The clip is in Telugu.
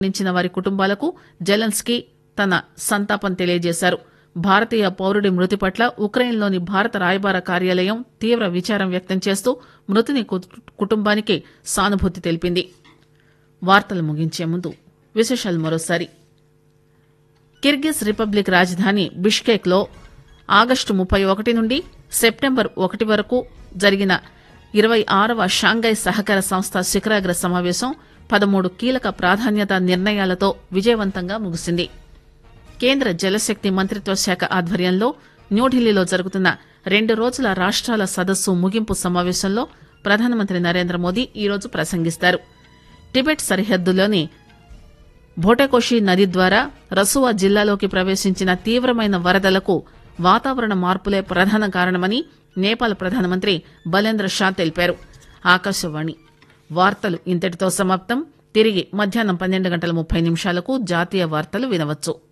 మరణించిన వారి కుటుంబాలకు జెలెన్స్కీ తన సంతాపం తెలియజేశారు భారతీయ పౌరుడి మృతి పట్ల ఉక్రెయిన్లోని భారత రాయబార కార్యాలయం తీవ్ర విచారం వ్యక్తం చేస్తూ మృతుని కు- కుటుంబానికి సానుభూతి తెలిపింది వార్తలు ముగించే ముందు విశేషాలు మరోసారి కిర్గిజ్ రిపబ్లిక్ రాజధాని బిష్కేక్ లో ఆగస్టు ముప్పై ఒకటి నుండి సెప్టెంబర్ ఒకటి వరకు జరిగిన ఇరవై ఆరవ షాంఘై సహకార సంస్థ శిఖరాగ్ర సమావేశం పదమూడు కీలక ప్రాధాన్యత నిర్ణయాలతో విజయవంతంగా ముగిసింది కేంద్ర జలశక్తి మంత్రిత్వ శాఖ ఆధ్వర్యంలో న్యూఢిల్లీలో జరుగుతున్న రెండు రోజుల రాష్ట్రాల సదస్సు ముగింపు సమావేశంలో ప్రధానమంత్రి నరేంద్ర మోదీ ఈరోజు ప్రసంగిస్తారు టిబెట్ సరిహద్దులోని భోటకోషి నది ద్వారా రసువా జిల్లాలోకి ప్రవేశించిన తీవ్రమైన వరదలకు వాతావరణ మార్పులే ప్రధాన కారణమని నేపాల్ ప్రధానమంత్రి బలేంద్ర షా తెలిపారు ఆకాశవాణి వార్తలు ఇంతటితో సమాప్తం తిరిగి మధ్యాహ్నం పన్నెండు గంటల ముప్పై నిమిషాలకు జాతీయ వార్తలు వినవచ్చు